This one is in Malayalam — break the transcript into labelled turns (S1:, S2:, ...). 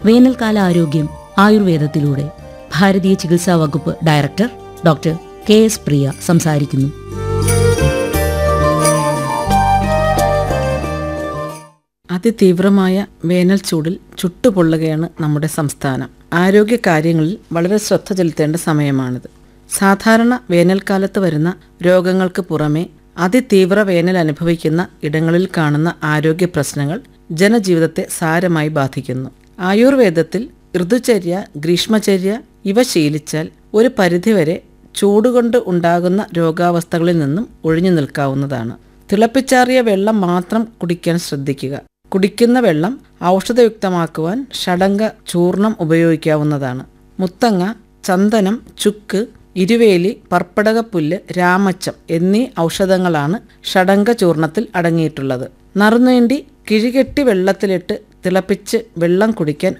S1: വേനൽക്കാല ആരോഗ്യം ആയുർവേദത്തിലൂടെ ഭാരതീയ ചികിത്സാ വകുപ്പ് director doctor K S Priya സംസാരിക്കുന്നു
S2: അതിതീവ്രമായ വേനൽ ചൂടിൽ ചുട്ടുപൊള്ളുകയാണ് നമ്മുടെ സംസ്ഥാനം ആരോഗ്യ കാര്യങ്ങളിൽ വളരെ ശ്രദ്ധ ചെലുത്തേണ്ട സമയമാണിത് സാധാരണ വേനൽക്കാലത്ത് വരുന്ന രോഗങ്ങൾക്ക് പുറമെ അതിതീവ്ര വേനൽ അനുഭവിക്കുന്ന ഇടങ്ങളിൽ കാണുന്ന ആരോഗ്യ പ്രശ്നങ്ങൾ ജനജീവിതത്തെ സാരമായി ബാധിക്കുന്നു ആയുർവേദത്തിൽ ഋതുചര്യ ഗ്രീഷ്മചര്യ ഇവ ശീലിച്ചാൽ ഒരു പരിധിവരെ ചൂടുകൊണ്ട് ഉണ്ടാകുന്ന രോഗാവസ്ഥകളിൽ നിന്നും ഒഴിഞ്ഞു നിൽക്കാവുന്നതാണ് തിളപ്പിച്ചാറിയ വെള്ളം മാത്രം കുടിക്കാൻ ശ്രദ്ധിക്കുക കുടിക്കുന്ന വെള്ളം ഔഷധയുക്തമാക്കുവാൻ ഷടങ്ക ചൂർണം ഉപയോഗിക്കാവുന്നതാണ് മുത്തങ്ങ ചന്ദനം ചുക്ക് ഇരുവേലി പർപ്പടകപ്പുല്ല് രാമച്ചം എന്നീ ഔഷധങ്ങളാണ് ഷടങ്ക ചൂർണത്തിൽ അടങ്ങിയിട്ടുള്ളത് നറുനീണ്ടി കിഴികെട്ടി വെള്ളത്തിലിട്ട് തിളപ്പിച്ച് വെള്ളം കുടിക്കാൻ